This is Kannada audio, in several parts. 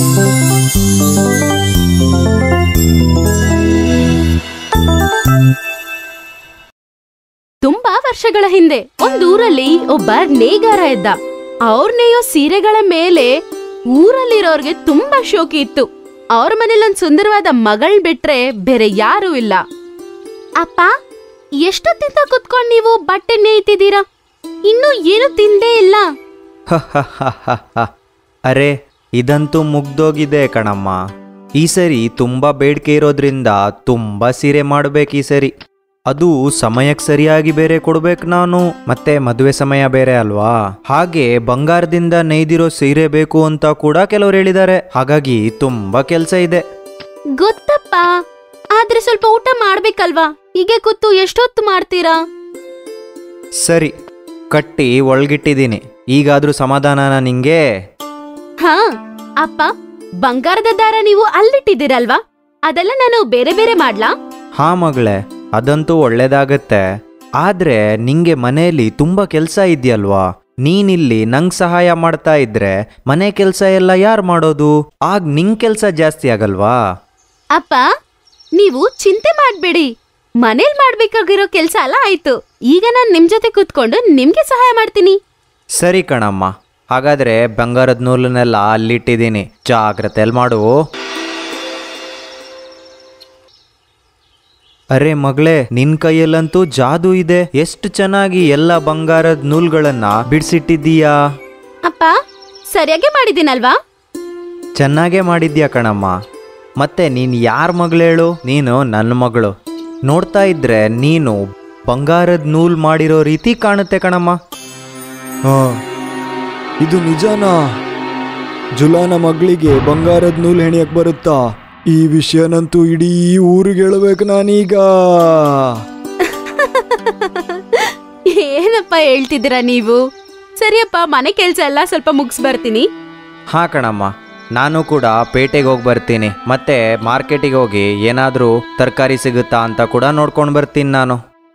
ತುಂಬಾ ವರ್ಷಗಳ ಹಿಂದೆ ಒಂದೂರಲ್ಲಿ ಒಬ್ಬ ನೇಗಾರ ಇದ್ದ ಅವ್ರ ನೇಯೋ ಸೀರೆಗಳ ಮೇಲೆ ಊರಲ್ಲಿರೋರ್ಗೆ ತುಂಬಾ ಶೋಕಿ ಇತ್ತು ಅವ್ರ ಮನೇಲಿ ಒಂದ್ ಸುಂದರವಾದ ಮಗಳ್ ಬಿಟ್ರೆ ಬೇರೆ ಯಾರೂ ಇಲ್ಲ ಅಪ್ಪ ಎಷ್ಟೊತ್ತಿಂದ ಕುತ್ಕೊಂಡ್ ನೀವು ಬಟ್ಟೆ ನೇಯ್ತಿದ್ದೀರಾ ಇನ್ನೂ ಏನು ತಿಂದೇ ಇಲ್ಲ ಅರೆ ಇದಂತೂ ಮುಗ್ದೋಗಿದೆ ಕಣಮ್ಮ ಈ ಸರಿ ತುಂಬ ಬೇಡಿಕೆ ಇರೋದ್ರಿಂದ ತುಂಬ ಸೀರೆ ಮಾಡ್ಬೇಕು ಈ ಸರಿ ಅದು ಸಮಯಕ್ಕೆ ಸರಿಯಾಗಿ ಬೇರೆ ಕೊಡ್ಬೇಕು ನಾನು ಮತ್ತೆ ಮದುವೆ ಸಮಯ ಬೇರೆ ಅಲ್ವಾ ಹಾಗೆ ಬಂಗಾರದಿಂದ ನೇಯ್ದಿರೋ ಸೀರೆ ಬೇಕು ಅಂತ ಕೂಡ ಕೆಲವ್ರು ಹೇಳಿದ್ದಾರೆ ಹಾಗಾಗಿ ತುಂಬಾ ಕೆಲಸ ಇದೆ ಗೊತ್ತಪ್ಪ ಆದ್ರೆ ಸ್ವಲ್ಪ ಊಟ ಮಾಡ್ಬೇಕಲ್ವಾ ಹೀಗೆ ಕೂತು ಎಷ್ಟೊತ್ತು ಮಾಡ್ತೀರಾ ಸರಿ ಕಟ್ಟಿ ಒಳಗಿಟ್ಟಿದ್ದೀನಿ ಈಗಾದ್ರೂ ಸಮಾಧಾನನ ನಿಂಗೆ ಹಾ ಅಪ್ಪ ಬಂಗಾರದ ದಾರ ನೀವು ಅಲ್ಲಿಟ್ಟಿದ್ದೀರಲ್ವಾ ಅದೆಲ್ಲ ನಾನು ಬೇರೆ ಬೇರೆ ಮಾಡ್ಲಾ ಹಾ ಮಗಳೇ ಅದಂತೂ ಒಳ್ಳೇದಾಗತ್ತೆ ಆದ್ರೆ ನಿಂಗೆ ಮನೆಯಲ್ಲಿ ತುಂಬಾ ಕೆಲಸ ಇದೆಯಲ್ವಾ ನೀನಿಲ್ಲಿ ನಂಗ್ ಸಹಾಯ ಮಾಡ್ತಾ ಇದ್ರೆ ಮನೆ ಕೆಲಸ ಎಲ್ಲ ಯಾರು ಮಾಡೋದು ಆಗ ನಿಂಗ್ ಕೆಲಸ ಜಾಸ್ತಿ ಆಗಲ್ವಾ ಅಪ್ಪ ನೀವು ಚಿಂತೆ ಮಾಡ್ಬೇಡಿ ಮನೇಲಿ ಮಾಡ್ಬೇಕಾಗಿರೋ ಕೆಲ್ಸ ಎಲ್ಲ ಆಯ್ತು ಈಗ ನಾನ್ ನಿಮ್ ಜೊತೆ ಕೂತ್ಕೊಂಡು ನಿಮ್ಗೆ ಸಹಾಯ ಮಾಡ್ತೀನಿ ಸರಿ ಕಣಮ್ಮ ಹಾಗಾದ್ರೆ ಬಂಗಾರದ ನೂಲನ್ನೆಲ್ಲ ಅಲ್ಲಿಟ್ಟಿದ್ದೀನಿ ಜಾಗ್ರತೆಯಲ್ಲಿ ಮಾಡು ಅರೆ ಮಗಳೇ ನಿನ್ ಕೈಯಲ್ಲಂತೂ ಜಾದೂ ಇದೆ ಎಷ್ಟು ಚೆನ್ನಾಗಿ ಎಲ್ಲ ಬಂಗಾರದ ನೂಲ್ಗಳನ್ನ ಬಿಡಿಸಿಟ್ಟಿದ್ದೀಯಾ ಅಪ್ಪ ಸರಿಯಾಗಿ ಮಾಡಿದ್ದೀನಲ್ವಾ ಚೆನ್ನಾಗೇ ಮಾಡಿದ್ಯಾ ಕಣಮ್ಮ ಮತ್ತೆ ನೀನು ಯಾರ ಮಗಳೇಳು ನೀನು ನನ್ನ ಮಗಳು ನೋಡ್ತಾ ಇದ್ರೆ ನೀನು ಬಂಗಾರದ ನೂಲ್ ಮಾಡಿರೋ ರೀತಿ ಕಾಣುತ್ತೆ ಕಣಮ್ಮ ಹಾ ಇದು ನಿಜನಾ ಜುಲಾನ ಮಗಳಿಗೆ ಬಂಗಾರದ ನೂಲು ಹೆಣಿಯಕ್ ಬರುತ್ತಾ ಈ ವಿಷಯನಂತೂ ಇಡೀ ಊರಿಗೆ ಹೇಳ್ಬೇಕು ನಾನೀಗ ಏನಪ್ಪ ಹೇಳ್ತಿದ್ದೀರಾ ನೀವು ಸರಿಯಪ್ಪ ಮನೆ ಕೆಲ್ಸ ಎಲ್ಲ ಸ್ವಲ್ಪ ಮುಗಿಸ್ ಬರ್ತೀನಿ ಹಾ ಕಣಮ್ಮ ನಾನು ಕೂಡ ಪೇಟೆಗೆ ಹೋಗಿ ಬರ್ತೀನಿ ಮತ್ತೆ ಮಾರ್ಕೆಟಿಗೆ ಹೋಗಿ ಏನಾದರೂ ತರಕಾರಿ ಸಿಗುತ್ತಾ ಅಂತ ಕೂಡ ನೋಡ್ಕೊಂಡು ಬರ್ತೀನಿ ನಾನು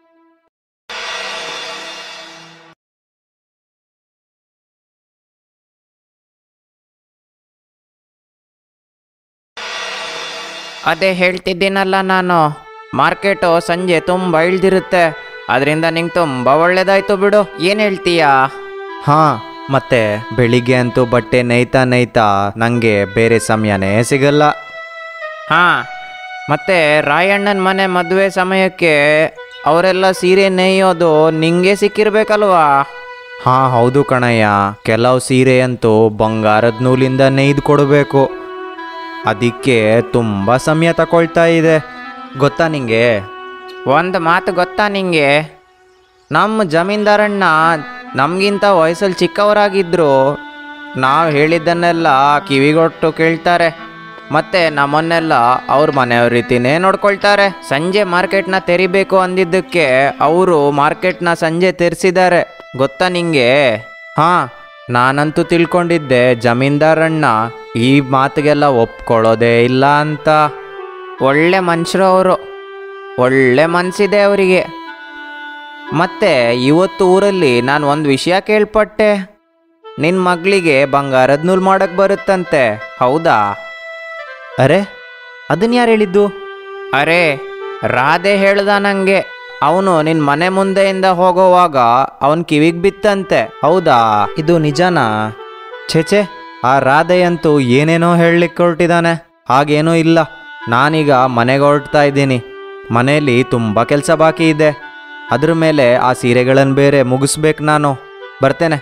ಅದೇ ಹೇಳ್ತಿದ್ದೀನಲ್ಲ ನಾನು ಮಾರ್ಕೆಟು ಸಂಜೆ ತುಂಬ ಇಳ್ದಿರುತ್ತೆ ಅದರಿಂದ ನಿಂಗೆ ತುಂಬ ಒಳ್ಳೇದಾಯ್ತು ಬಿಡು ಏನು ಹೇಳ್ತೀಯಾ ಹಾ ಮತ್ತೆ ಬೆಳಿಗ್ಗೆ ಅಂತೂ ಬಟ್ಟೆ ನೇಯ್ತಾ ನೇಯ್ತಾ ನನಗೆ ಬೇರೆ ಸಮಯನೇ ಸಿಗಲ್ಲ ಹಾಂ ಮತ್ತೆ ರಾಯಣ್ಣನ ಮನೆ ಮದುವೆ ಸಮಯಕ್ಕೆ ಅವರೆಲ್ಲ ಸೀರೆ ನೇಯೋದು ನಿಂಗೆ ಸಿಕ್ಕಿರ್ಬೇಕಲ್ವಾ ಹಾ ಹೌದು ಕಣಯ್ಯ ಕೆಲವು ಸೀರೆ ಅಂತೂ ಬಂಗಾರದ ನೂಲಿಂದ ನೇಯ್ದು ಕೊಡಬೇಕು ಅದಕ್ಕೆ ತುಂಬ ಸಮಯ ತಗೊಳ್ತಾ ಇದೆ ಗೊತ್ತಾ ನಿಂಗೆ ಒಂದು ಮಾತು ಗೊತ್ತಾ ನಿಂಗೆ ನಮ್ಮ ಜಮೀನ್ದಾರಣ್ಣ ನಮಗಿಂತ ವಯಸ್ಸಲ್ಲಿ ಚಿಕ್ಕವರಾಗಿದ್ದರು ನಾವು ಹೇಳಿದ್ದನ್ನೆಲ್ಲ ಕಿವಿಗೊಟ್ಟು ಕೇಳ್ತಾರೆ ಮತ್ತೆ ನಮ್ಮನ್ನೆಲ್ಲ ಅವ್ರ ಮನೆಯವ್ರ ರೀತಿನೇ ನೋಡ್ಕೊಳ್ತಾರೆ ಸಂಜೆ ಮಾರ್ಕೆಟ್ನ ತೆರಿಬೇಕು ಅಂದಿದ್ದಕ್ಕೆ ಅವರು ಮಾರ್ಕೆಟ್ನ ಸಂಜೆ ತೆರೆಸಿದ್ದಾರೆ ಗೊತ್ತಾ ನಿಂಗೆ ಹಾಂ ನಾನಂತೂ ತಿಳ್ಕೊಂಡಿದ್ದೆ ಜಮೀನ್ದಾರಣ್ಣ ಈ ಮಾತಿಗೆಲ್ಲ ಒಪ್ಕೊಳ್ಳೋದೇ ಇಲ್ಲ ಅಂತ ಒಳ್ಳೆ ಮನುಷ್ಯರು ಅವರು ಒಳ್ಳೆ ಮನಸ್ಸಿದೆ ಅವರಿಗೆ ಮತ್ತೆ ಇವತ್ತು ಊರಲ್ಲಿ ನಾನು ಒಂದು ವಿಷಯ ಕೇಳ್ಪಟ್ಟೆ ನಿನ್ನ ಮಗಳಿಗೆ ಬಂಗಾರದ ನೂಲ್ ಮಾಡಕ್ ಬರುತ್ತಂತೆ ಹೌದಾ ಅರೆ ಅದನ್ನ ಯಾರು ಹೇಳಿದ್ದು ಅರೆ ರಾಧೆ ಹೇಳ್ದ ನಂಗೆ ಅವನು ನಿನ್ನ ಮನೆ ಮುಂದೆಯಿಂದ ಹೋಗೋವಾಗ ಅವನ್ ಕಿವಿಗೆ ಬಿತ್ತಂತೆ ಹೌದಾ ಇದು ನಿಜನಾ ಛೇಚೆ ಆ ರಾಧೆಯಂತೂ ಏನೇನೋ ಹೇಳಲಿಕ್ಕೆ ಹೊರಟಿದ್ದಾನೆ ಹಾಗೇನೂ ಇಲ್ಲ ನಾನೀಗ ಮನೆಗೆ ಹೊರಡ್ತಾ ಇದ್ದೀನಿ ಮನೆಯಲ್ಲಿ ತುಂಬ ಕೆಲಸ ಬಾಕಿ ಇದೆ ಅದ್ರ ಮೇಲೆ ಆ ಸೀರೆಗಳನ್ನು ಬೇರೆ ಮುಗಿಸ್ಬೇಕು ನಾನು ಬರ್ತೇನೆ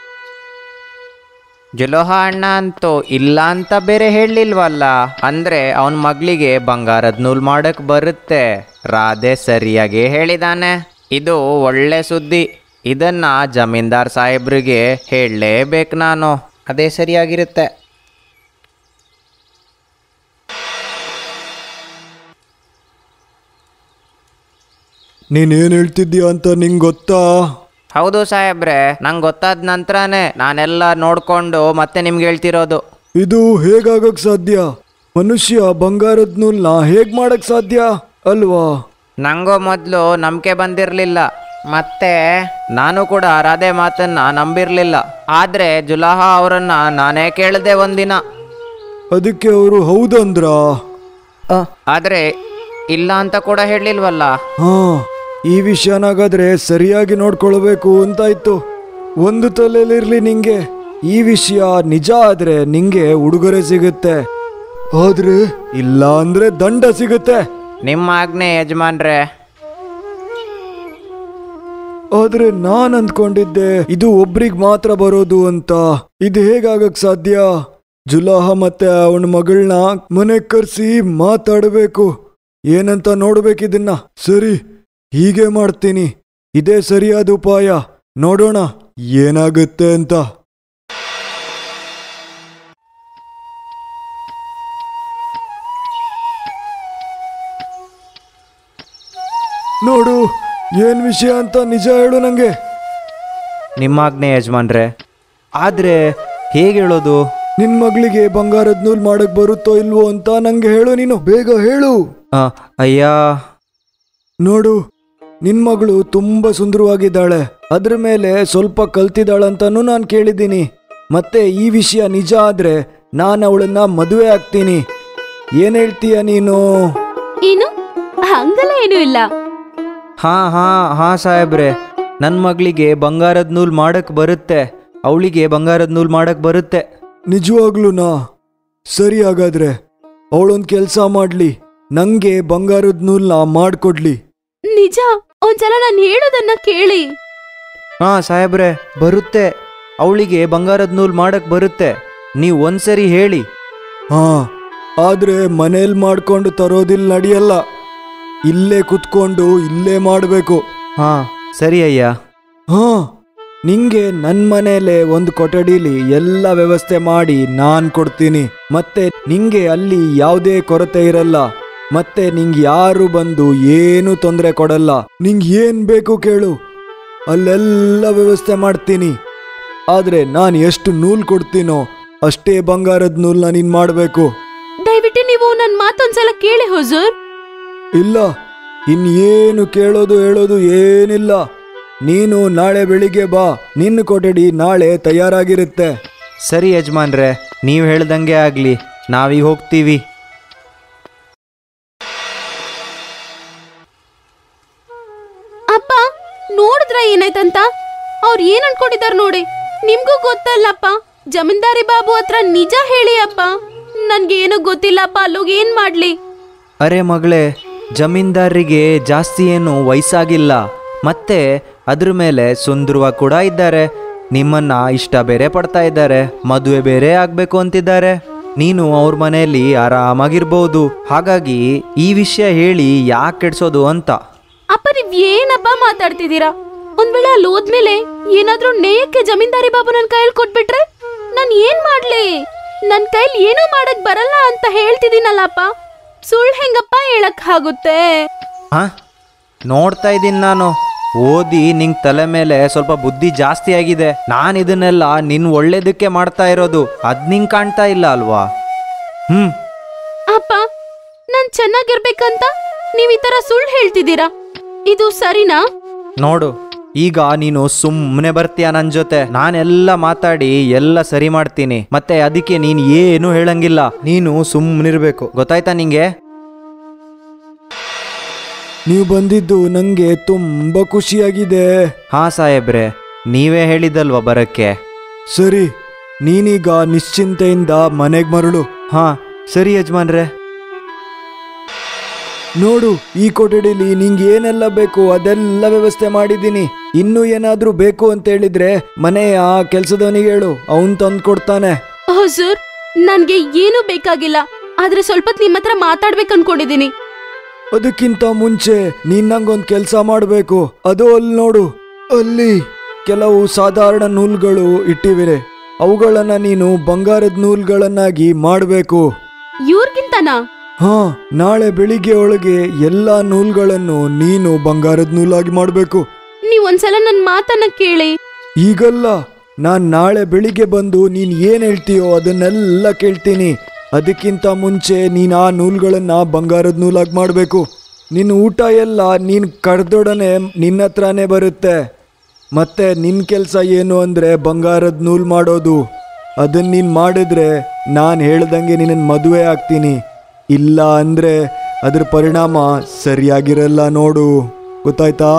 ಜುಲೋಹ ಅಣ್ಣ ಅಂತೂ ಇಲ್ಲ ಅಂತ ಬೇರೆ ಹೇಳಲಿಲ್ವಲ್ಲ ಅಂದ್ರೆ ಅವನ ಮಗಳಿಗೆ ಬಂಗಾರದ ನೂಲ್ ಮಾಡಕ್ ಬರುತ್ತೆ ರಾಧೆ ಸರಿಯಾಗಿ ಹೇಳಿದಾನೆ ಇದು ಒಳ್ಳೆ ಸುದ್ದಿ ಇದನ್ನ ಜಮೀನ್ದಾರ್ ಸಾಹೇಬ್ರಿಗೆ ಹೇಳಲೇಬೇಕು ನಾನು ಅದೇ ಸರಿಯಾಗಿರುತ್ತೆ ನೀನೇನು ಹೇಳ್ತಿದ್ದೀಯ ಅಂತ ನಿಂಗೆ ಗೊತ್ತಾ ಹೌದು ಸಾಹೇಬ್ರೆ ನಂಗೆ ಗೊತ್ತಾದ ನಂತರನೇ ನಾನೆಲ್ಲ ನೋಡ್ಕೊಂಡು ಮತ್ತೆ ನಿಮ್ಗೆ ಹೇಳ್ತಿರೋದು ಇದು ಹೇಗಾಗಕ್ ಸಾಧ್ಯ ಮನುಷ್ಯ ಬಂಗಾರದ ನೂಲ್ನ ಹೇಗ್ ಮಾಡಕ್ ಸಾಧ್ಯ ಅಲ್ವಾ ನಂಗೂ ಮೊದಲು ನಂಬಿಕೆ ಬಂದಿರಲಿಲ್ಲ ಮತ್ತೆ ನಾನು ಕೂಡ ರಾಧೆ ಮಾತನ್ನ ನಂಬಿರಲಿಲ್ಲ ಆದರೆ ಜುಲಾಹ ಅವರನ್ನ ನಾನೇ ಕೇಳಿದೆ ಒಂದಿನ ಅದಕ್ಕೆ ಅವರು ಹೌದಂದ್ರಾ ಆ, ಆದರೆ ಇಲ್ಲ ಅಂತ ಕೂಡ ಹೇಳಲಿಲ್ವಲ್ಲ ಹಾ ಈ ವಿಷಯನಾಗಾದ್ರೆ ಸರಿಯಾಗಿ ನೋಡ್ಕೊಳ್ಬೇಕು ಅಂತಾಯ್ತು ಒಂದು ತಲೆಯಲ್ಲಿರ್ಲಿ ನಿಂಗೆ ಈ ವಿಷಯ ನಿಜ ಆದ್ರೆ ನಿಂಗೆ ಉಡುಗೊರೆ ಸಿಗುತ್ತೆ ಆದ್ರೆ ಇಲ್ಲ ಅಂದ್ರೆ ದಂಡ ಸಿಗುತ್ತೆ ನಿಮ್ಮ ಆಜ್ಞೆ ಯಜಮಾನ್ರೆ ಆದ್ರೆ ನಾನ್ ಅಂದ್ಕೊಂಡಿದ್ದೆ ಇದು ಒಬ್ರಿಗ್ ಮಾತ್ರ ಬರೋದು ಅಂತ ಇದು ಹೇಗಾಗಕ್ ಸಾಧ್ಯ ಜುಲಾಹ ಮತ್ತೆ ಅವನ ಮಗಳನ್ನ ಮನೆ ಕರ್ಸಿ ಮಾತಾಡಬೇಕು ಏನಂತ ನೋಡ್ಬೇಕಿದನ್ನ ಸರಿ ಹೀಗೆ ಮಾಡ್ತೀನಿ ಇದೇ ಸರಿಯಾದ ಉಪಾಯ ನೋಡೋಣ ಏನಾಗುತ್ತೆ ಅಂತ ನೋಡು ಏನ್ ವಿಷಯ ಅಂತ ನಿಜ ಹೇಳು ನಂಗೆ ನಿಮ್ಮಾಜ್ಞೆ ಯಜಮಾನ್ರೆ ಆದ್ರೆ ಹೇಗೆ ಹೇಳೋದು ನಿನ್ ಮಗಳಿಗೆ ಬಂಗಾರದ ನೂಲ್ ಮಾಡಕ್ ಬರುತ್ತೋ ಇಲ್ವೋ ಅಂತ ನಂಗೆ ಹೇಳು ನೀನು ಬೇಗ ಹೇಳು ಆ, ಅಯ್ಯ ನೋಡು ನಿನ್ ಮಗಳು ತುಂಬಾ ಸುಂದರವಾಗಿದ್ದಾಳೆ ಅದ್ರ ಮೇಲೆ ಸ್ವಲ್ಪ ಕಲ್ತಿದ್ದಾಳಂತಾನು ನಾನು ಕೇಳಿದ್ದೀನಿ ಮತ್ತೆ ಈ ವಿಷಯ ನಿಜ ಆದ್ರೆ ನಾನು ಅವಳನ್ನ ಮದುವೆ ಆಗ್ತೀನಿ ಏನ್ ಹೇಳ್ತೀಯ ನೀನು ಏನು ಹಂಗಲ್ಲ ಏನೂ ಇಲ್ಲ ಹಾ ಹಾ ಹಾ ಸಾಹೇಬ್ರೆ ನನ್ನ ಮಗಳಿಗೆ ಬಂಗಾರದ ನೂಲ್ ಮಾಡಕ್ ಬರುತ್ತೆ ಅವಳಿಗೆ ಬಂಗಾರದ ನೂಲ್ ಮಾಡಕ್ ಬರುತ್ತೆ ನಿಜವಾಗ್ಲೂನಾ ಸರಿ ಹಾಗಾದ್ರೆ ಅವಳೊಂದ್ ಕೆಲ್ಸ ಮಾಡ್ಲಿ ನಂಗೆ ಬಂಗಾರದ ನೂಲ್ನ ಮಾಡ್ಕೊಡ್ಲಿ ನಿಜ ಒಂದ್ಸಲ ನಾನು ಹೇಳೋದನ್ನ ಕೇಳಿ ಹಾ ಸಾಹೇಬ್ರೆ ಬರುತ್ತೆ ಅವಳಿಗೆ ಬಂಗಾರದ ನೂಲ್ ಮಾಡಕ್ ಬರುತ್ತೆ ನೀವು ಒಂದ್ಸರಿ ಹೇಳಿ ಹಾ ಆದ್ರೆ ಮನೇಲಿ ಮಾಡ್ಕೊಂಡು ತರೋದಿಲ್ಲ ನಡೆಯಲ್ಲ ಇಲ್ಲೇ ಕುತ್ಕೊಂಡು ಇಲ್ಲೇ ಮಾಡಬೇಕು ಹಾ ಸರಿ ಅಯ್ಯ ಹಾ ನಿಂಗೆ ನನ್ನ ಮನೇಲೆ ಒಂದು ಕೊಠಡಿಲಿ ಎಲ್ಲ ವ್ಯವಸ್ಥೆ ಮಾಡಿ ನಾನ್ ಕೊಡ್ತೀನಿ ಮತ್ತೆ ನಿಂಗೆ ಅಲ್ಲಿ ಯಾವುದೇ ಕೊರತೆ ಇರಲ್ಲ ಮತ್ತೆ ನಿಂಗೆ ಯಾರು ಬಂದು ಏನು ತೊಂದರೆ ಕೊಡಲ್ಲ ನಿಂಗೆ ಏನ್ ಬೇಕು ಕೇಳು ಅಲ್ಲೆಲ್ಲ ವ್ಯವಸ್ಥೆ ಮಾಡ್ತೀನಿ ಆದ್ರೆ ನಾನು ಎಷ್ಟು ನೂಲ್ ಕೊಡ್ತೀನೋ ಅಷ್ಟೇ ಬಂಗಾರದ ನೂಲ್ನ ನೀನ್ ಮಾಡಬೇಕು ದಯವಿಟ್ಟು ನೀವು ನನ್ನ ಮಾತೊಂದ್ಸಲ ಕೇಳಿ ಹುಜೂರ್ ಇಲ್ಲ ಇನ್ನೇನು ಕೇಳೋದು ಹೇಳೋದು ಏನಿಲ್ಲ ನೀನು ನಾಳೆ ಬೆಳಿಗ್ಗೆ ಬಾ ನಿನ್ನ ಕೊಠಡಿ ನಾಳೆ ತಯಾರಾಗಿರುತ್ತೆ ಸರಿ ಯಜಮಾನ್ರೆ ನೀವು ಹೇಳ್ದಂಗೆ ಆಗ್ಲಿ ನಾವೀಗ ಹೋಗ್ತೀವಿ ಅಪ್ಪ ನೋಡಿದ್ರ ಏನಾಯ್ತಂತ ಅವ್ರು ಏನ್ ಅನ್ಕೊಂಡಿದಾರ ನೋಡಿ ನಿಮ್ಗೂ ಗೊತ್ತಲ್ಲಪ್ಪ ಜಮೀನ್ದಾರಿ ಬಾಬು ಹತ್ರ ನಿಜ ಹೇಳಿ ಅಪ್ಪ ನನ್ಗೇನು ಗೊತ್ತಿಲ್ಲಪ್ಪ ಅಲ್ಲೋಗಿ ಏನ್ ಮಾಡ್ಲಿ ಅರೆ ಮಗಳೇ ಜಮೀನ್ದಾರರಿಗೆ ಜಾಸ್ತಿ ಏನು ವಯಸ್ಸಾಗಿಲ್ಲ ಮತ್ತೆ ಅದ್ರ ಮೇಲೆ ಸುಂದರವಾಗಿ ಕೂಡ ಇದ್ದಾರೆ ನಿಮ್ಮನ್ನ ಇಷ್ಟ ಬೇರೆ ಪಡ್ತಾ ಇದ್ದಾರೆ ಮದುವೆ ಬೇರೆ ಆಗ್ಬೇಕು ಅಂತಿದ್ದಾರೆ ನೀನು ಅವ್ರ ಮನೆಯಲ್ಲಿ ಆರಾಮಾಗಿರ್ಬೋದು ಹಾಗಾಗಿ ಈ ವಿಷಯ ಹೇಳಿ ಯಾಕೆ ಕೆಡ್ಸೋದು ಅಂತ ಅಪ್ಪ ನೀವ್ ಏನಪ್ಪ ಮಾತಾಡ್ತಿದ್ದೀರಾ ಒಂದ್ ವೇಳೆ ಅಲ್ಲಿ ಹೋದ್ಮೇಲೆ ಏನಾದ್ರೂ ನೇಯಕ್ಕೆ ಜಮೀನ್ದಾರಿ ಬಾಬು ನನ್ ಕೈಯಲ್ಲಿ ಕೊಟ್ಬಿಟ್ರೆ ನಾನ್ ಏನ್ ಮಾಡ್ಲಿ ನನ್ ಕೈಲಿ ಏನೂ ಮಾಡಕ್ ಬರಲ್ಲ ಅಂತ ಹೇಳ್ತಿದ್ದೀನಲ್ಲಪ್ಪ ಸುಳ್ಳು ಹೆಂಗಪ್ಪ ಹೇಳಕ್ ಆಗುತ್ತೆ ಹಾ ನೋಡ್ತಾ ಇದ್ದೀನಿ ನಾನು ಓದಿ ನಿಂಗ್ ತಲೆ ಮೇಲೆ ಸ್ವಲ್ಪ ಬುದ್ಧಿ ಜಾಸ್ತಿ ಆಗಿದೆ ನಾನು ಇದನ್ನೆಲ್ಲ ನಿನ್ ಒಳ್ಳೇದಕ್ಕೆ ಮಾಡ್ತಾ ಇರೋದು ಅದ್ ನಿಂಗ್ ಕಾಣ್ತಾ ಇಲ್ಲ ಅಲ್ವಾ ಹ್ಮ್ ಅಪ್ಪ ನಾನ್ ಚೆನ್ನಾಗಿರ್ಬೇಕಂತ ನೀವ್ ಈ ತರ ಸುಳ್ಳು ಹೇಳ್ತಿದ್ದೀರಾ ಇದು ಸರಿನಾ ನೋಡು ಈಗ ನೀನು ಸುಮ್ಮನೆ ಬರ್ತೀಯ ನನ್ನ ಜೊತೆ ನಾನೆಲ್ಲ ಮಾತಾಡಿ ಎಲ್ಲ ಸರಿ ಮಾಡ್ತೀನಿ ಮತ್ತೆ ಅದಕ್ಕೆ ನೀನು ಏನು ಹೇಳಂಗಿಲ್ಲ ನೀನು ಸುಮ್ಮನಿರ್ಬೇಕು ಗೊತ್ತಾಯ್ತಾ ನಿಂಗೆ ನೀವು ಬಂದಿದ್ದು ನಂಗೆ ತುಂಬಾ ಖುಷಿಯಾಗಿದೆ ಹಾ ಸಾಹೇಬ್ರೆ ನೀವೇ ಹೇಳಿದ್ದಲ್ವಾ ಬರಕ್ಕೆ ಸರಿ ನೀನೀಗ ನಿಶ್ಚಿಂತೆಯಿಂದ ಮನೆಗೆ ಮರಳು ಹಾ ಸರಿ ಯಜಮಾನ್ರೆ ನೋಡು ಈ ಕೊಠಡಿಲಿ ನಿಂಗೆ ಏನೆಲ್ಲ ಬೇಕು ಅದೆಲ್ಲ ವ್ಯವಸ್ಥೆ ಮಾಡಿದ್ದೀನಿ ಇನ್ನೂ ಏನಾದ್ರೂ ಬೇಕು ಅಂತ ಹೇಳಿದ್ರೆ ಮನೆಯ ಕೆಲ್ಸದವನಿಗೆ ಹೇಳು ಅವನ್ ತಂದು ಕೊಡ್ತಾನೆ ಹುಜೂರ್ ನನ್ಗೆ ಏನೂ ಬೇಕಾಗಿಲ್ಲ ಆದ್ರೆ ಸ್ವಲ್ಪ ಹೊತ್ತು ನಿಮ್ ಹತ್ರ ಮಾತಾಡ್ಬೇಕು ಅನ್ಕೊಂಡಿದೀನಿ ಅದಕ್ಕಿಂತ ಮುಂಚೆ ನೀನ್ ನಂಗೊಂದ್ ಕೆಲ್ಸ ಮಾಡ್ಬೇಕು ಅದು ಅಲ್ಲಿ ನೋಡು ಅಲ್ಲಿ ಕೆಲವು ಸಾಧಾರಣ ನೂಲ್ಗಳು ಇಟ್ಟಿವಿರೆ ಅವುಗಳನ್ನ ನೀನು ಬಂಗಾರದ ನೂಲ್ಗಳನ್ನಾಗಿ ಮಾಡ್ಬೇಕು ಇವ್ರಿಗಿಂತನಾ ಹಾ ನಾಳೆ ಬೆಳಿಗ್ಗೆ ಒಳಗೆ ಎಲ್ಲಾ ನೂಲ್ಗಳನ್ನು ನೀನು ಬಂಗಾರದ ನೂಲಾಗಿ ಮಾಡ್ಬೇಕು ನೀವ್ ಒಂದ್ಸಲ ನನ್ ಮಾತನ್ನ ಕೇಳಿ ಈಗಲ್ಲ ನಾನ್ ನಾಳೆ ಬೆಳಿಗ್ಗೆ ಬಂದು ನೀನ್ ಏನ್ ಹೇಳ್ತೀಯೋ ಅದನ್ನೆಲ್ಲ ಕೇಳ್ತೀನಿ ಅದಕ್ಕಿಂತ ಮುಂಚೆ ನೀನ್ ಆ ನೂಲ್ಗಳನ್ನ ಬಂಗಾರದ ನೂಲಾಗಿ ಮಾಡ್ಬೇಕು ನಿನ್ನ ಊಟ ಎಲ್ಲ ನೀನ್ ಕಡ್ದೊಡನೆ ನಿನ್ನ ಹತ್ರನೇ ಬರುತ್ತೆ ಮತ್ತೆ ನಿನ್ ಕೆಲಸ ಏನು ಅಂದ್ರೆ ಬಂಗಾರದ ನೂಲ್ ಮಾಡೋದು ಅದನ್ನ ನೀನ್ ಮಾಡಿದ್ರೆ ನಾನು ಹೇಳ್ದಂಗೆ ನಿನ್ನ ಮದುವೆ ಆಗ್ತೀನಿ ಇಲ್ಲ ಅಂದ್ರೆ ಅದ್ರ ಪರಿಣಾಮ ಸರಿಯಾಗಿರಲ್ಲ ನೋಡು ಗೊತ್ತಾಯ್ತಾ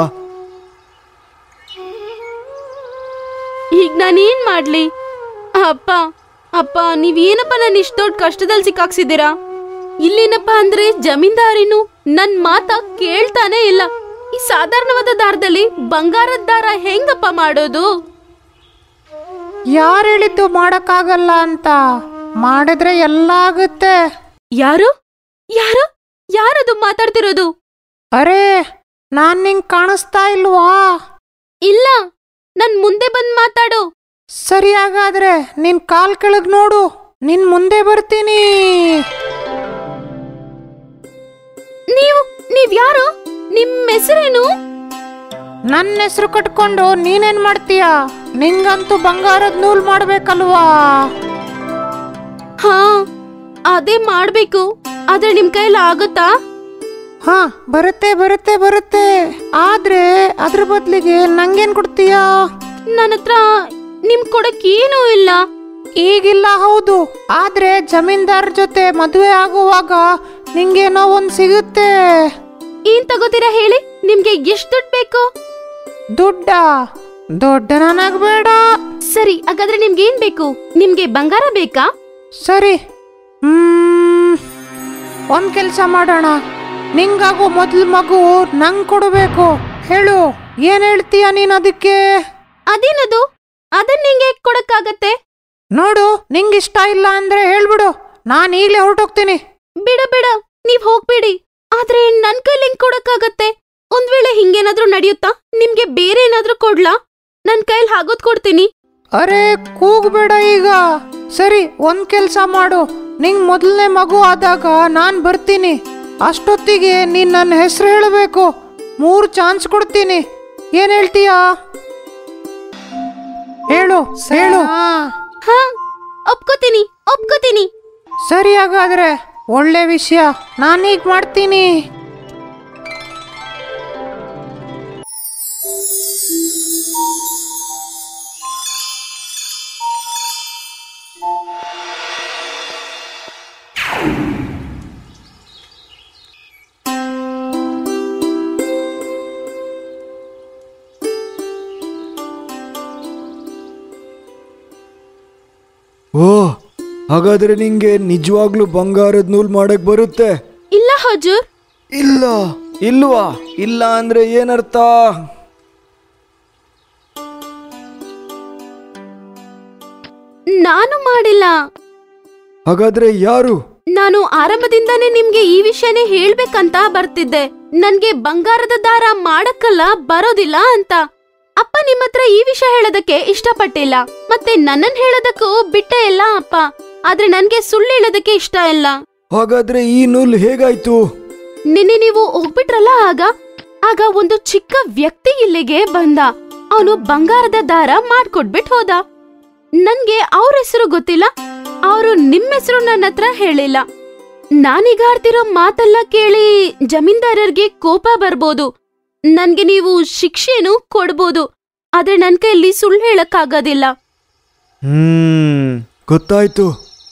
ಈಗ ನಾನೇನ್ ಮಾಡ್ಲಿ ಅಪ್ಪ ಅಪ್ಪ ನೀವೇನಪ್ಪ ನನ್ನ ಇಷ್ಟ ದೊಡ್ಡ ಕಷ್ಟದಲ್ಲಿ ಸಿಕ್ಕಾಕ್ಸಿದ್ದೀರಾ ಇಲ್ಲೇನಪ್ಪ ಅಂದ್ರೆ ಜಮೀನ್ದಾರಿನು ನನ್ ಮಾತ ಕೇಳ್ತಾನೆ ಇಲ್ಲ ಈ ಸಾಧಾರಣವಾದ ದಾರದಲ್ಲಿ ಬಂಗಾರದ ದಾರ ಹೆಂಗಪ್ಪ ಮಾಡೋದು ಯಾರು ಹೇಳಿದ್ದು ಮಾಡಕ್ಕಾಗಲ್ಲ ಅಂತ ಮಾಡಿದ್ರೆ ಎಲ್ಲ ಆಗುತ್ತೆ ಯಾರು ಯಾರು ಯಾರದು ಮಾತಾಡ್ತಿರೋದು ಅರೆ ನಾನ್ ನಿಂಗ್ ಕಾಣಿಸ್ತಾ ಇಲ್ವಾ ಇಲ್ಲ ನನ್ ಮುಂದೆ ಬಂದ್ ಮಾತಾಡು ಸರಿ ಹಾಗಾದ್ರೆ ನಿನ್ ಕಾಲ್ ಕೆಳಗ್ ನೋಡು ನಿನ್ ಮುಂದೆ ಬರ್ತೀನಿ ನೀವು ನೀವ್ ಯಾರು ನಿಮ್ ಹೆಸರೇನು ನನ್ನ ಹೆಸರು ಕಟ್ಕೊಂಡು ನೀನೇನ್ ಮಾಡ್ತೀಯ ನಿಂಗಂತೂ ಬಂಗಾರದ ನೂಲ್ ಮಾಡ್ಬೇಕಲ್ವಾ ಹಾ ಅದೇ ಮಾಡ್ಬೇಕು ಆದ್ರೆ ನಿಮ್ ಕೈಲಿ ಆಗುತ್ತಾ ಹಾ ಬರುತ್ತೆ ಬರುತ್ತೆ ಬರುತ್ತೆ ಆದ್ರೆ ಅದ್ರ ಬದ್ಲಿಗೆ ನಂಗೇನ್ ಕೊಡ್ತೀಯಾ ನನ್ನ ಹತ್ರ ನಿಮ್ ಕೊಡಕ್ ಏನೂ ಇಲ್ಲ ಈಗಿಲ್ಲ ಹೌದು ಆದ್ರೆ ಜಮೀನ್ದಾರ್ ಜೊತೆ ಮದುವೆ ಆಗುವಾಗ ನಿಂಗೇನೋ ಒಂದ್ ಸಿಗುತ್ತೆ ಏನ್ ತಗೋತೀರಾ ಹೇಳಿ ನಿಮ್ಗೆ ಎಷ್ಟ್ ದುಡ್ಡು ಬೇಕು ದುಡ್ಡ ದೊಡ್ಡ ನನಗ್ ಬೇಡ ಸರಿ ಹಾಗಾದ್ರೆ ನಿಮ್ಗೆ ಏನ್ ಬೇಕು ನಿಮ್ಗೆ ಬಂಗಾರ ಬೇಕಾ ಸರಿ ಹ್ಮ್ ಒಂದ್ ಕೆಲ್ಸ ಮಾಡೋಣ ನಿಂಗಾಗೋ ಮೊದ್ಲ ಮಗು ನಂಗ್ ಕೊಡಬೇಕು ಹೇಳು ಏನ್ ಹೇಳ್ತೀಯ ನೀನ್ ಅದಕ್ಕೆ ಅದೇನದು ಅದನ್ನ ನಿಂಗೆ ಕೊಡಕ್ಕಾಗತ್ತೆ ನೋಡು ನಿಂಗಿಷ್ಟ ಇಲ್ಲ ಅಂದ್ರೆ ಹೇಳ್ಬಿಡು ನಾನ್ ಈಗ್ಲೇ ಹೊರಟೋಗ್ತೀನಿ ಬಿಡ ಬಿಡ ನೀವ್ ಹೋಗ್ಬೇಡಿ ಆದ್ರೆ ನನ್ ಕೈಲಿ ಹೆಂಗ್ ಕೊಡಕ್ಕಾಗತ್ತೆ ಒಂದ್ ವೇಳೆ ಹಿಂಗೇನಾದ್ರೂ ನಡೆಯುತ್ತಾ ನಿಮ್ಗೆ ಬೇರೆ ಏನಾದ್ರೂ ಕೊಡ್ಲಾ ನನ್ ಕೈಲಿ ಹಾಗೋದ್ ಕೊಡ್ತೀನಿ ಅರೆ ಕೂಗ್ಬೇಡ ಈಗ ಸರಿ ಒಂದ್ ಕೆಲ್ಸ ಮಾಡು ನಿಂಗ್ ಮೊದಲನೇ ಮಗು ಆದಾಗ ನಾನ್ ಬರ್ತೀನಿ ಅಷ್ಟೊತ್ತಿಗೆ ನೀನ್ ನನ್ನ ಹೆಸರು ಹೇಳಬೇಕು ಮೂರು ಚಾನ್ಸ್ ಕೊಡ್ತೀನಿ ಏನ್ ಹೇಳ್ತೀಯಾ ಹೇಳು ಹೇಳು ಹಾ ಒಪ್ಕೋತೀನಿ ಒಪ್ಕೋತೀನಿ ಸರಿ ಹಾಗಾದ್ರೆ ಒಳ್ಳೆ ವಿಷಯ ನಾನೀಗ ಮಾಡ್ತೀನಿ ಓ ಹಾಗಾದ್ರೆ ನಿಂಗೆ ನಿಜವಾಗ್ಲೂ ಬಂಗಾರದ ನೂಲ್ ಮಾಡಕ್ ಬರುತ್ತೆ ಇಲ್ಲ ಹಜೂರ್ ಇಲ್ಲ ಇಲ್ವಾ ಇಲ್ಲ ಅಂದ್ರೆ ಏನರ್ಥ ನಾನು ಮಾಡಿಲ್ಲ ಹಾಗಾದ್ರೆ ಯಾರು ನಾನು ಆರಂಭದಿಂದಾನೇ ನಿಮ್ಗೆ ಈ ವಿಷಯನೇ ಹೇಳ್ಬೇಕಂತ ಬರ್ತಿದ್ದೆ ನನ್ಗೆ ಬಂಗಾರದ ದಾರ ಮಾಡಕ್ಕಲ್ಲ ಬರೋದಿಲ್ಲ ಅಂತ ಅಪ್ಪ ನಿಮ್ ಹತ್ರ ಈ ವಿಷಯ ಹೇಳೋದಕ್ಕೆ ಇಷ್ಟಪಟ್ಟಿಲ್ಲ ಮತ್ತೆ ನನ್ನನ್ ಹೇಳೋದಕ್ಕೂ ಬಿಟ್ಟೇ ಇಲ್ಲ ಅಪ್ಪ ಆದ್ರೆ ನನ್ಗೆ ಸುಳ್ಳು ಹೇಳೋದಕ್ಕೆ ಇಷ್ಟ ಇಲ್ಲ ಹಾಗಾದ್ರೆ ಈ ನೂಲ್ ಹೇಗಾಯ್ತು ನಿನ್ನೆ ನೀವು ಹೋಗ್ಬಿಟ್ರಲ್ಲ ಆಗ ಆಗ ಒಂದು ಚಿಕ್ಕ ವ್ಯಕ್ತಿ ಇಲ್ಲಿಗೆ ಬಂದ ಅವನು ಬಂಗಾರದ ದಾರ ಮಾಡ್ಕೊಟ್ಬಿಟ್ ಹೋದ ನನ್ಗೆ ಅವ್ರ ಹೆಸರು ಗೊತ್ತಿಲ್ಲ ಅವರು ನಿಮ್ ಹೆಸರು ನನ್ನ ಹತ್ರ ಹೇಳಿಲ್ಲ ನಾನೀಗ ಆಡ್ತಿರೋ ಮಾತೆಲ್ಲ ಕೇಳಿ ಜಮೀನ್ದಾರರಿಗೆ ಕೋಪ ಬರ್ಬೋದು ನನ್ಗೆ ನೀವು ಶಿಕ್ಷೆನೂ ಕೊಡ್ಬೋದು ಆದ್ರೆ ನನ್ ಕೈಯಲ್ಲಿ ಸುಳ್ಳು ಹೇಳಕ್ಕಾಗೋದಿಲ್ಲ ಹ್ಮ್ ಗೊತ್ತಾಯ್ತು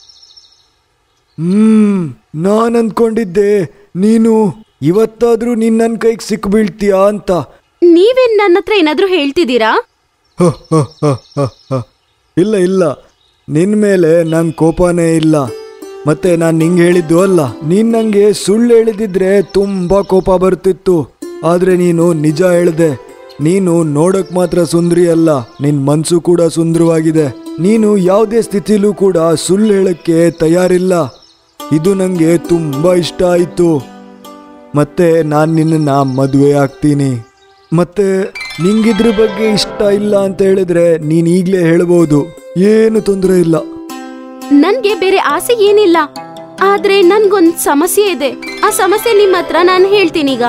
ಹ್ಮ್ ನಾನ್ ಅಂದ್ಕೊಂಡಿದ್ದೆ ನೀನು ಇವತ್ತಾದ್ರೂ ನೀನ್ ನನ್ ಕೈಗೆ ಸಿಕ್ ಬೀಳ್ತೀಯಾ ಅಂತ ನೀವೇನ್ ನನ್ನ ಹತ್ರ ಏನಾದ್ರೂ ಹೇಳ್ತಿದ್ದೀರಾ ಹ, ಹ, ಹ, ಹ, ಹ. ಇಲ್ಲ ಇಲ್ಲ ನಿನ್ ಮೇಲೆ ನಂಗೆ ಕೋಪನೇ ಇಲ್ಲ ಮತ್ತೆ ನಾನು ನಿಂಗೆ ಹೇಳಿದ್ದು ಅಲ್ಲ ನೀನ್ ನಂಗೆ ಸುಳ್ಳು ಹೇಳಿದಿದ್ರೆ ತುಂಬಾ ಕೋಪ ಬರ್ತಿತ್ತು ಆದ್ರೆ ನೀನು ನಿಜ ಹೇಳ್ದೆ ನೀನು ನೋಡಕ್ ಮಾತ್ರ ಸುಂದರಿ ಅಲ್ಲ ನಿನ್ ಮನ್ಸು ಕೂಡ ಸುಂದರವಾಗಿದೆ ನೀನು ಯಾವುದೇ ಸ್ಥಿತಿಲೂ ಕೂಡ ಸುಳ್ಳು ಹೇಳಕ್ಕೆ ತಯಾರಿಲ್ಲ ಇದು ನಂಗೆ ತುಂಬಾ ಇಷ್ಟ ಆಯಿತು ಮತ್ತೆ ನಾನು ನಿನ್ನನ್ನ ಮದುವೆ ಆಗ್ತೀನಿ ಮತ್ತೆ ನಿಂಗಿದ್ರ ಬಗ್ಗೆ ಇಷ್ಟ ಇಲ್ಲ ಅಂತ ಹೇಳಿದ್ರೆ ನೀನ್ ಈಗ್ಲೇ ಹೇಳ್ಬೋದು ಏನು ತೊಂದರೆ ಇಲ್ಲ ನನ್ಗೆ ಬೇರೆ ಆಸೆ ಏನಿಲ್ಲ ಆದ್ರೆ ನನ್ಗೊಂದ್ ಸಮಸ್ಯೆ ಇದೆ ಆ ಸಮಸ್ಯೆ ನಿಮ್ ಹತ್ರ ನಾನು ಹೇಳ್ತೀನೀಗ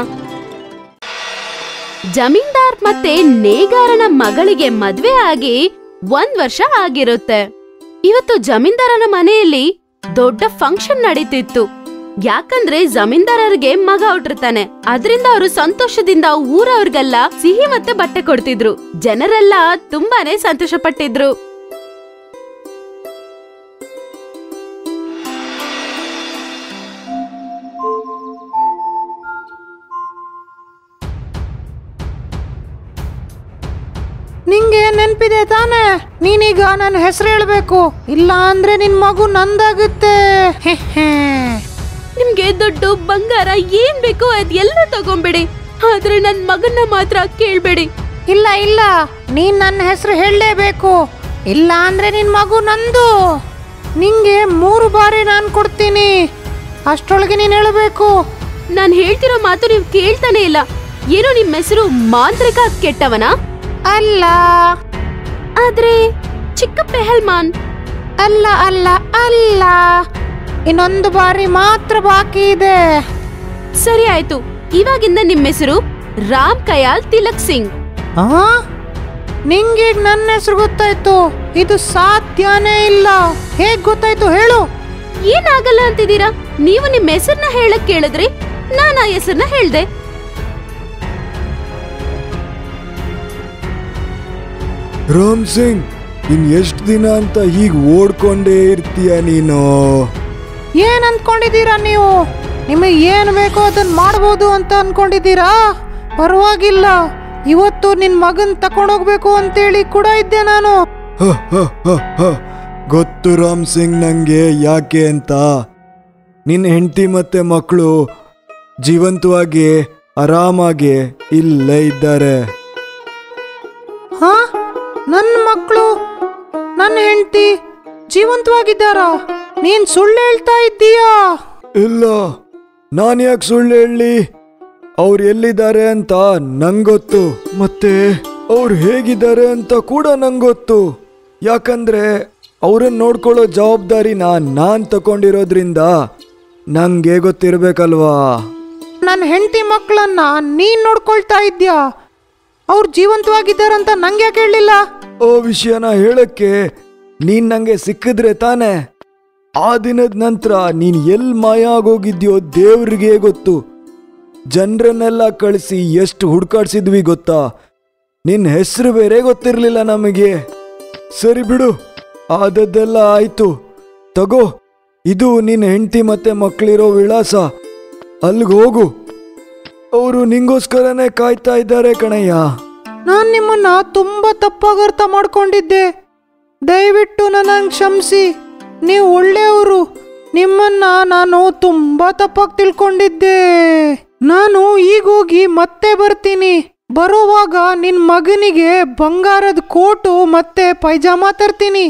ಜಮೀನ್ದಾರ್ ಮತ್ತೆ ನೇಗಾರನ ಮಗಳಿಗೆ ಮದ್ವೆ ಆಗಿ ಒಂದ್ ವರ್ಷ ಆಗಿರುತ್ತೆ ಇವತ್ತು ಜಮೀನ್ದಾರನ ಮನೆಯಲ್ಲಿ ದೊಡ್ಡ ಫಂಕ್ಷನ್ ನಡೀತಿತ್ತು ಯಾಕಂದ್ರೆ ಜಮೀನ್ದಾರರಿಗೆ ಮಗ ಹುಟ್ಟಿರ್ತಾನೆ ಅದ್ರಿಂದ ಅವರು ಸಂತೋಷದಿಂದ ಊರವ್ರಿಗೆಲ್ಲ ಸಿಹಿ ಮತ್ತೆ ಬಟ್ಟೆ ಕೊಡ್ತಿದ್ರು ಜನರೆಲ್ಲ ತುಂಬಾನೇ ಸಂತೋಷ ಪಟ್ಟಿದ್ರು ನೆನ್ಪಿದೆ ತಾನೇ ನೀನೀಗ ನನ್ನ ಹೆಸರು ಹೇಳ್ಬೇಕು ಇಲ್ಲ ಅಂದ್ರೆ ನಿನ್ ಮಗು ನಂದಾಗುತ್ತೆ ಹೆ ಹೆ. ನಿಮ್ಗೆ ದುಡ್ಡು ಬಂಗಾರ ಏನ್ ಬೇಕೋ ಅದೆಲ್ಲ ತಗೊಂಬಿಡಿ ಆದ್ರೆ ನನ್ ಮಗನ್ನ ಮಾತ್ರ ಕೇಳ್ಬೇಡಿ ಇಲ್ಲ ಇಲ್ಲ ನೀನ್ ನನ್ನ ಹೆಸರು ಹೇಳಲೇಬೇಕು ಇಲ್ಲ ಅಂದ್ರೆ ನಿನ್ ಮಗು ನಂದು ನಿಂಗೆ ಮೂರು ಬಾರಿ ನಾನು ಕೊಡ್ತೀನಿ ಅಷ್ಟರೊಳಗೆ ನೀನ್ ಹೇಳಬೇಕು ನಾನ್ ಹೇಳ್ತಿರೋ ಮಾತು ನೀವು ಕೇಳ್ತಾನೆ ಇಲ್ಲ ಏನೋ ನಿಮ್ ಹೆಸರು ಮಾಂತ್ರಿಕ ಕೆಟ್ಟವನ ಅಲ್ಲ ಆದ್ರೆ ಚಿಕ್ಕ ಪೆಹಲ್ಮಾನ್ ಅಲ್ಲ ಅಲ್ಲ ಅಲ್ಲ ಇನ್ನೊಂದು ಬಾರಿ ಮಾತ್ರ ಬಾಕಿ ಇದೆ ಸರಿ ಆಯ್ತು ಇವಾಗಿಂದ ನಿಮ್ ಹೆಸರು ರಾಮ್ ಕಯಾಲ್ ತಿಲಕ್ ಸಿಂಗ್ ಆ? ನಿಂಗೆ ನನ್ನ ಹೆಸರು ಗೊತ್ತಾಯ್ತು ಇದು ಸಾಧ್ಯನೇ ಇಲ್ಲ ಹೇಗ್ ಗೊತ್ತಾಯ್ತು ಹೇಳು ಏನಾಗಲ್ಲ ಅಂತಿದ್ದೀರಾ ನೀವು ನಿಮ್ ಹೆಸರನ್ನ ಹೇಳಕ್ ಕೇಳಿದ್ರಿ ನಾನ್ ಆ ಹೆಸರನ್ನ ಹೇಳ್ದೆ ರಾಮ್ ಸಿಂಗ್ ಇನ್ ಎಷ್ಟು ದಿನ ಅಂತ ಹೀಗೆ ಓಡ್ಕೊಂಡೇ ಇರ್ತೀಯ ನೀನು ಏನ್ ಅನ್ಕೊಂಡಿದ್ದೀರಾ ನೀವು ನಿಮಗೆ ಏನ್ ಬೇಕೋ ಅದನ್ನ ಮಾಡ್ಬೋದು ಅಂತ ಅನ್ಕೊಂಡಿದ್ದೀರಾ ಪರವಾಗಿಲ್ಲ ಇವತ್ತು ನಿನ್ ಮಗನ್ ತಕೊಂಡೋಗ್ಬೇಕು ಅಂತೇಳಿ ಕೂಡ ಇದ್ದೆ ನಾನು ಹ, ಹ, ಹ, ಹ. ಗೊತ್ತು ರಾಮ್ ಸಿಂಗ್ ನಂಗೆ ಯಾಕೆ ಅಂತ ನಿನ್ನ ಹೆಂಡತಿ ಮತ್ತೆ ಮಕ್ಕಳು ಜೀವಂತವಾಗಿ ಆರಾಮಾಗಿ ಇಲ್ಲೇ ಇದ್ದಾರೆ ಹಾ ನನ್ನ ಮಕ್ಕಳು ನನ್ನ ಹೆಂಡತಿ ಜೀವಂತವಾಗಿದ್ದಾರಾ ನೀನ್ ಸುಳ್ಳು ಹೇಳ್ತಾ ಇದ್ದೀಯಾ ಇಲ್ಲ ನಾನು ಯಾಕೆ ಸುಳ್ಳು ಹೇಳಿ ಅವ್ರು ಎಲ್ಲಿದ್ದಾರೆ ಅಂತ ನಂಗೊತ್ತು ಮತ್ತೆ ಅವ್ರು ಹೇಗಿದ್ದಾರೆ ಅಂತ ಕೂಡ ನಂಗೊತ್ತು ಯಾಕಂದ್ರೆ ಅವ್ರನ್ನ ನೋಡ್ಕೊಳ್ಳೋ ಜವಾಬ್ದಾರಿನ ನಾನ್ ತಗೊಂಡಿರೋದ್ರಿಂದ ನಂಗೆ ಗೊತ್ತಿರ್ಬೇಕಲ್ವಾ ನನ್ನ ಹೆಂಡತಿ ಮಕ್ಕಳನ್ನ ನೀನ್ ನೋಡ್ಕೊಳ್ತಾ ಇದ್ಯಾ ಅವ್ರು ಜೀವಂತವಾಗಿದ್ದಾರಂತ ನಂಗೆ ಯಾಕೆ ಹೇಳಿಲ್ಲ ಓ ವಿಷಯನ ಹೇಳಕ್ಕೆ ನೀನ್ ನಂಗೆ ಸಿಕ್ಕಿದ್ರೆ ತಾನೆ ಆ ದಿನದ ನಂತರ ನೀನ್ ಎಲ್ ಮಾಯ ಆಗೋಗಿದ್ಯೋ ದೇವ್ರಿಗೆ ಗೊತ್ತು ಜನರನ್ನೆಲ್ಲ ಕಳಿಸಿ ಎಷ್ಟು ಹುಡ್ಕಾಡ್ಸಿದ್ವಿ ಗೊತ್ತಾ ನಿನ್ನ ಹೆಸರು ಬೇರೆ ಗೊತ್ತಿರ್ಲಿಲ್ಲ ನಮಗೆ ಸರಿ ಬಿಡು ಆದದ್ದೆಲ್ಲ ಆಯ್ತು ತಗೋ ಇದು ನಿನ್ನ ಹೆಂಡತಿ ಮತ್ತೆ ಮಕ್ಕಳಿರೋ ವಿಳಾಸ ಅಲ್ಲಿಗೆ ಹೋಗು ಅವರು ನಿಂಗೋಸ್ಕರನೇ ಕಾಯ್ತಾ ಇದ್ದಾರೆ ಕಣಯ್ಯ ನಾನ್ ನಿಮ್ಮನ್ನ ತುಂಬಾ ತಪ್ಪಾಗಿ ಅರ್ಥ ಮಾಡ್ಕೊಂಡಿದ್ದೆ ದಯವಿಟ್ಟು ನನ್ನ ಕ್ಷಮಿಸಿ ನೀವು ಒಳ್ಳೆಯವರು ನಿಮ್ಮನ್ನ ನಾನು ತುಂಬಾ ತಪ್ಪಾಗಿ ತಿಳ್ಕೊಂಡಿದ್ದೆ ನಾನು ಈಗೋಗಿ ಮತ್ತೆ ಬರ್ತೀನಿ ಬರೋವಾಗ ನಿನ್ ಮಗನಿಗೆ ಬಂಗಾರದ ಕೋಟು ಮತ್ತೆ ಪೈಜಾಮ ತರ್ತೀನಿ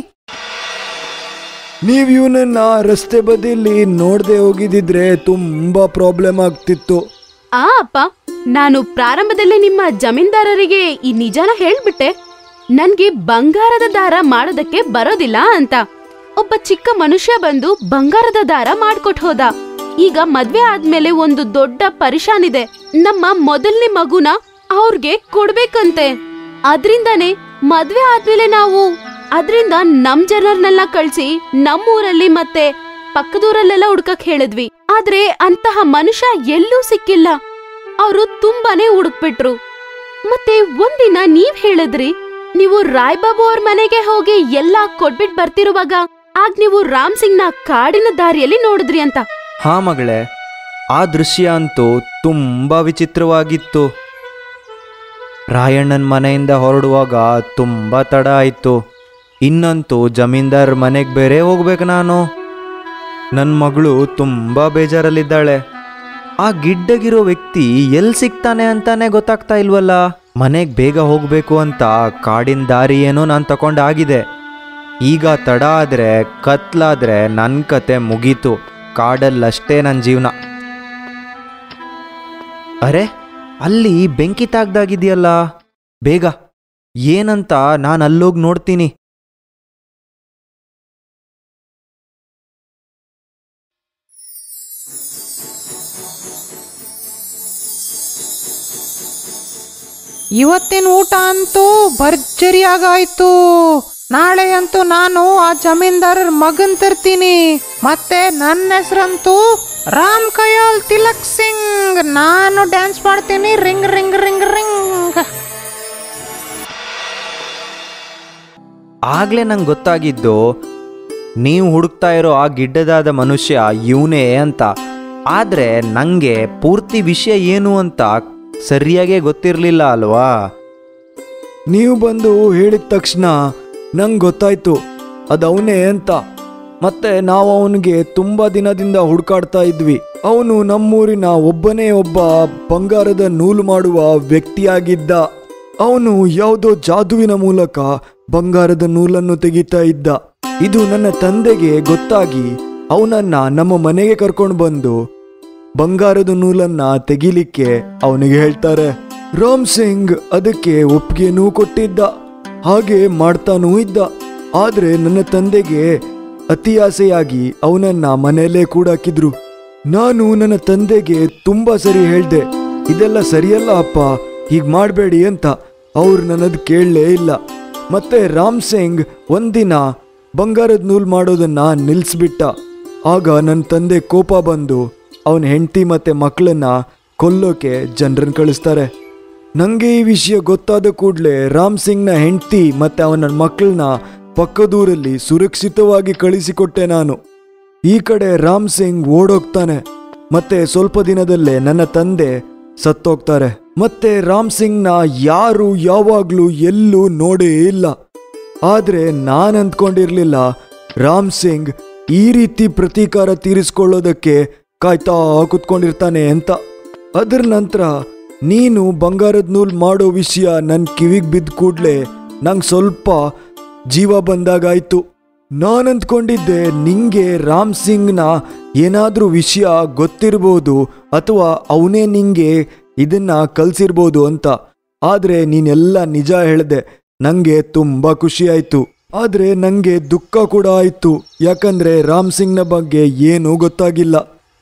ನೀವ್ ಇವನನ್ನ ರಸ್ತೆ ಬದಿಯಲ್ಲಿ ನೋಡದೆ ಹೋಗಿದಿದ್ರೆ ತುಂಬಾ ಪ್ರಾಬ್ಲಮ್ ಆಗ್ತಿತ್ತು ಆ ಅಪ್ಪ ನಾನು ಪ್ರಾರಂಭದಲ್ಲೇ ನಿಮ್ಮ ಜಮೀನ್ದಾರರಿಗೆ ಈ ನಿಜಾನ ಹೇಳ್ಬಿಟ್ಟೆ ನನ್ಗೆ ಬಂಗಾರದ ದಾರ ಮಾಡೋದಕ್ಕೆ ಬರೋದಿಲ್ಲ ಅಂತ ಒಬ್ಬ ಚಿಕ್ಕ ಮನುಷ್ಯ ಬಂದು ಬಂಗಾರದ ದಾರ ಮಾಡ್ಕೊಟ್ ಹೋದ ಈಗ ಮದ್ವೆ ಆದ್ಮೇಲೆ ಒಂದು ದೊಡ್ಡ ಪರಿಶಾನ್ ಇದೆ ನಮ್ಮ ಮೊದಲನೇ ಮಗುನ ಅವ್ರಿಗೆ ಕೊಡ್ಬೇಕಂತೆ ಅದ್ರಿಂದಾನೇ ಮದ್ವೆ ಆದ್ಮೇಲೆ ನಾವು ಅದ್ರಿಂದ ನಮ್ ಜನರನ್ನೆಲ್ಲ ಕಳ್ಸಿ ನಮ್ಮೂರಲ್ಲಿ ಮತ್ತೆ ಪಕ್ಕದೂರಲ್ಲೆಲ್ಲ ಹುಡ್ಕಕ್ ಹೇಳಿದ್ವಿ ಆದ್ರೆ ಅಂತಹ ಮನುಷ್ಯ ಎಲ್ಲೂ ಸಿಕ್ಕಿಲ್ಲ ಅವರು ತುಂಬಾನೇ ಹುಡುಕ್ಬಿಟ್ರು ಮತ್ತೆ ಒಂದಿನ ನೀವ್ ಹೇಳಿದ್ರಿ ನೀವು ರಾಯ್ ಬಾಬು ಅವ್ರ ಮನೆಗೆ ಹೋಗಿ ಎಲ್ಲ ಕೊಟ್ಬಿಟ್ ಬರ್ತಿರುವಾಗ ಆಗ ನೀವು ರಾಮ್ ಸಿಂಗ್ ನ ಕಾಡಿನ ದಾರಿಯಲ್ಲಿ ನೋಡಿದ್ರಿ ಅಂತ ಹಾ ಮಗಳೇ ಆ ದೃಶ್ಯ ಅಂತೂ ತುಂಬ ವಿಚಿತ್ರವಾಗಿತ್ತು ರಾಯಣ್ಣನ ಮನೆಯಿಂದ ಹೊರಡುವಾಗ ತುಂಬ ತಡ ಆಯಿತು ಇನ್ನಂತೂ ಜಮೀನ್ದಾರ್ ಮನೆಗೆ ಬೇರೆ ಹೋಗ್ಬೇಕು ನಾನು ನನ್ನ ಮಗಳು ತುಂಬ ಬೇಜಾರಲ್ಲಿದ್ದಾಳೆ ಆ ಗಿಡ್ಡಗಿರೋ ವ್ಯಕ್ತಿ ಎಲ್ಲಿ ಸಿಗ್ತಾನೆ ಅಂತಾನೆ ಗೊತ್ತಾಗ್ತಾ ಇಲ್ವಲ್ಲ ಮನೆಗೆ ಬೇಗ ಹೋಗಬೇಕು ಅಂತ ಕಾಡಿನ ದಾರಿ ಏನೋ ನಾನು ತಗೊಂಡಾಗಿದೆ ಈಗ ತಡ ಆದರೆ ಕತ್ಲಾದ್ರೆ ನನ್ನ ಕತೆ ಮುಗೀತು ಕಾಡಲ್ಲಷ್ಟೇ ನನ್ನ ಜೀವನ ಅರೆ ಅಲ್ಲಿ ಬೆಂಕಿ ತಾಗ್ದಾಗಿದೆಯಲ್ಲ ಬೇಗ ಏನಂತ ನಾನು ಅಲ್ಲೋಗಿ ನೋಡ್ತೀನಿ ಇವತ್ತಿನ ಊಟ ಅಂತೂ ಭರ್ಜರಿಯಾಗಾಯ್ತು ನಾಳೆ ಅಂತೂ ನಾನು ಆ ಜಮೀನ್ದಾರರ ಮಗನ್ ತರ್ತೀನಿ ಮತ್ತೆ ನನ್ನ ಹೆಸರಂತೂ ರಾಮ್ ಕಯಾಲ್ ತಿಲಕ್ ಸಿಂಗ್ ನಾನು ಡ್ಯಾನ್ಸ್ ಮಾಡ್ತೀನಿ ರಿಂಗ್ ರಿಂಗ್ ರಿಂಗ್ ರಿಂಗ್ ಆಗ್ಲೇ ನಂಗೆ ಗೊತ್ತಾಗಿದ್ದು ನೀವು ಹುಡುಕ್ತಾ ಇರೋ ಆ ಗಿಡ್ಡದಾದ ಮನುಷ್ಯ ಇವನೇ ಅಂತ ಆದರೆ ನನಗೆ ಪೂರ್ತಿ ವಿಷಯ ಏನು ಅಂತ ಸರಿಯಾಗೇ ಗೊತ್ತಿರಲಿಲ್ಲ ಅಲ್ವಾ ನೀವು ಬಂದು ಹೇಳಿದ ತಕ್ಷಣ ನಂಗೆ ಗೊತ್ತಾಯ್ತು ಅದು ಅವನೇ ಅಂತ ಮತ್ತೆ ನಾವು ಅವನಿಗೆ ತುಂಬ ದಿನದಿಂದ ಹುಡುಕಾಡ್ತಾ ಇದ್ವಿ ಅವನು ನಮ್ಮೂರಿನ ಒಬ್ಬನೇ ಒಬ್ಬ ಬಂಗಾರದ ನೂಲು ಮಾಡುವ ವ್ಯಕ್ತಿಯಾಗಿದ್ದ ಅವನು ಯಾವುದೋ ಜಾದುವಿನ ಮೂಲಕ ಬಂಗಾರದ ನೂಲನ್ನು ತೆಗಿತಾ ಇದ್ದ ಇದು ನನ್ನ ತಂದೆಗೆ ಗೊತ್ತಾಗಿ ಅವನನ್ನ ನಮ್ಮ ಮನೆಗೆ ಕರ್ಕೊಂಡು ಬಂದು ಬಂಗಾರದ ನೂಲನ್ನ ತೆಗಿಲಿಕ್ಕೆ ಅವನಿಗೆ ಹೇಳ್ತಾರೆ ರಾಮ್ ಸಿಂಗ್ ಅದಕ್ಕೆ ಒಪ್ಪಿಗೆನೂ ಕೊಟ್ಟಿದ್ದ ಹಾಗೆ ಮಾಡ್ತಾನೂ ಇದ್ದ ಆದ್ರೆ ನನ್ನ ತಂದೆಗೆ ಅತಿ ಆಸೆಯಾಗಿ ಅವನನ್ನ ಮನೆಯಲ್ಲೇ ಕೂಡ ಹಾಕಿದ್ರು ನಾನು ನನ್ನ ತಂದೆಗೆ ತುಂಬಾ ಸರಿ ಹೇಳ್ದೆ ಇದೆಲ್ಲ ಸರಿಯಲ್ಲ ಅಪ್ಪ ಹೀಗ್ ಮಾಡಬೇಡಿ ಅಂತ ಅವ್ರು ನನ್ನದು ಕೇಳಲೇ ಇಲ್ಲ ಮತ್ತೆ ರಾಮ್ ಸಿಂಗ್ ಒಂದಿನ ಬಂಗಾರದ ನೂಲ್ ಮಾಡೋದನ್ನ ನಿಲ್ಲಿಸ್ಬಿಟ್ಟ ಆಗ ನನ್ನ ತಂದೆ ಕೋಪ ಬಂದು ಅವನ ಹೆಂಡತಿ ಮತ್ತೆ ಮಕ್ಕಳನ್ನ ಕೊಲ್ಲೋಕೆ ಜನರನ್ನ ಕಳಿಸ್ತಾರೆ ನಂಗೆ ಈ ವಿಷಯ ಗೊತ್ತಾದ ಕೂಡಲೇ ರಾಮ್ ಸಿಂಗ್ನ ಹೆಂಡತಿ ಮತ್ತೆ ಅವನ ಮಕ್ಕಳನ್ನ ಪಕ್ಕದೂರಲ್ಲಿ ಸುರಕ್ಷಿತವಾಗಿ ಕಳಿಸಿಕೊಟ್ಟೆ ನಾನು ಈ ಕಡೆ ರಾಮ್ ಸಿಂಗ್ ಓಡೋಗ್ತಾನೆ ಮತ್ತೆ ಸ್ವಲ್ಪ ದಿನದಲ್ಲೇ ನನ್ನ ತಂದೆ ಸತ್ತೋಗ್ತಾರೆ ಮತ್ತೆ ರಾಮ್ ಸಿಂಗ್ನ ಯಾರು ಯಾವಾಗ್ಲೂ ಎಲ್ಲೂ ನೋಡೇ ಇಲ್ಲ ಆದ್ರೆ ನಾನ್ ಅಂದ್ಕೊಂಡಿರ್ಲಿಲ್ಲ ರಾಮ್ ಸಿಂಗ್ ಈ ರೀತಿ ಪ್ರತೀಕಾರ ತೀರಿಸ್ಕೊಳ್ಳೋದಕ್ಕೆ ಕಾಯ್ತಾ ಕುತ್ಕೊಂಡಿರ್ತಾನೆ ಅಂತ ಅದರ ನಂತರ ನೀನು ಬಂಗಾರದ ನೂಲ್ ಮಾಡೋ ವಿಷಯ ನನ್ನ ಕಿವಿಗೆ ಬಿದ್ದ ಕೂಡ್ಲೆ ನಂಗೆ ಸ್ವಲ್ಪ ಜೀವ ಬಂದಾಗಾಯ್ತು ನಾನು ಅಂದ್ಕೊಂಡಿದ್ದೆ ನಿಂಗೆ ರಾಮ್ ಸಿಂಗ್ನ ಏನಾದ್ರೂ ವಿಷಯ ಗೊತ್ತಿರ್ಬೋದು ಅಥವಾ ಅವನೇ ನಿಂಗೆ ಇದನ್ನ ಕಲ್ಸಿರ್ಬೋದು ಅಂತ ಆದ್ರೆ ನೀನೆಲ್ಲ ನಿಜ ಹೇಳ್ದೆ ನಂಗೆ ತುಂಬಾ ಖುಷಿ ಆಯ್ತು ಆದ್ರೆ ನಂಗೆ ದುಃಖ ಕೂಡ ಆಯ್ತು ಯಾಕಂದ್ರೆ ರಾಮ್ ಸಿಂಗ್ನ ಬಗ್ಗೆ ಏನೂ ಗೊತ್ತಾಗಿಲ್ಲ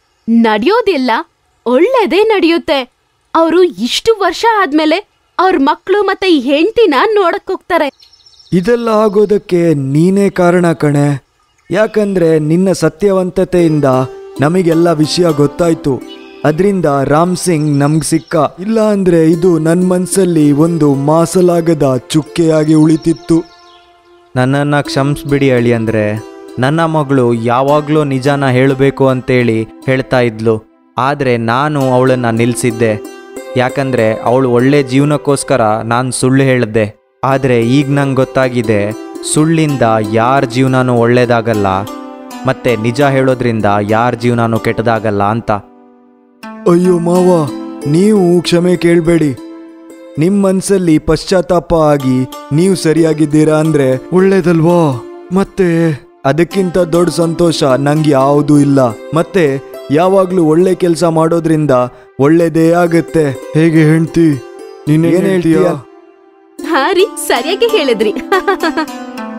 ನಡೆಯೋದಿಲ್ಲ ಒಳ್ಳೇದೇ ನಡೆಯುತ್ತೆ ಅವರು ಇಷ್ಟು ವರ್ಷ ಆದ್ಮೇಲೆ ಅವ್ರ ಮಕ್ಕಳು ಮತ್ತೆ ಈ ಹೆಂಡತಿನ ನೋಡಕ್ ಹೋಗ್ತಾರೆ ಇದೆಲ್ಲ ಆಗೋದಕ್ಕೆ ನೀನೇ ಕಾರಣ ಕಣೆ ಯಾಕಂದ್ರೆ ನಿನ್ನ ಸತ್ಯವಂತತೆಯಿಂದ ನಮಗೆಲ್ಲ ವಿಷಯ ಗೊತ್ತಾಯ್ತು ಅದರಿಂದ ರಾಮ್ ಸಿಂಗ್ ನಮ್ಗೆ ಸಿಕ್ಕ ಇಲ್ಲ ಅಂದ್ರೆ ಇದು ನನ್ನ ಮನ್ಸಲ್ಲಿ ಒಂದು ಮಾಸಲಾಗದ ಚುಕ್ಕೆಯಾಗಿ ಉಳಿತಿತ್ತು ನನ್ನನ್ನು ಕ್ಷಮಿಸ್ಬಿಡಿ ಅಳಿ ಅಂದರೆ ನನ್ನ ಮಗಳು ಯಾವಾಗಲೂ ನಿಜಾನ ಹೇಳಬೇಕು ಅಂತೇಳಿ ಹೇಳ್ತಾ ಇದ್ಲು ಆದರೆ ನಾನು ಅವಳನ್ನು ನಿಲ್ಲಿಸಿದ್ದೆ ಯಾಕಂದರೆ ಅವಳು ಒಳ್ಳೆ ಜೀವನಕ್ಕೋಸ್ಕರ ನಾನು ಸುಳ್ಳು ಹೇಳಿದ್ದೆ ಆದರೆ ಈಗ ನಂಗೆ ಗೊತ್ತಾಗಿದೆ ಸುಳ್ಳಿಂದ ಯಾರ ಜೀವನನೂ ಒಳ್ಳೇದಾಗಲ್ಲ ಮತ್ತು ನಿಜ ಹೇಳೋದ್ರಿಂದ ಯಾರ ಜೀವನನೂ ಕೆಟ್ಟದಾಗಲ್ಲ ಅಂತ ಅಯ್ಯೋ ಮಾವ ನೀವು ಕ್ಷಮೆ ಕೇಳಬೇಡಿ ನಿಮ್ಮ ಮನ್ಸಲ್ಲಿ ಪಶ್ಚಾತ್ತಾಪ ಆಗಿ ನೀವು ಸರಿಯಾಗಿದ್ದೀರಾ ಅಂದ್ರೆ ಒಳ್ಳೇದಲ್ವಾ ಮತ್ತೆ ಅದಕ್ಕಿಂತ ದೊಡ್ಡ ಸಂತೋಷ ನಂಗೆ ಯಾವುದೂ ಇಲ್ಲ ಮತ್ತೆ ಯಾವಾಗ್ಲೂ ಒಳ್ಳೆ ಕೆಲಸ ಮಾಡೋದ್ರಿಂದ ಒಳ್ಳೇದೇ ಆಗತ್ತೆ ಹೇಗೆ ಹೆಂಡ್ತಿ ನೀನ್ ಏನ್ ಹೇಳ್ತೀಯ ಹಾ ರೀ ಸರಿಯಾಗಿ ಹೇಳಿದ್ರಿ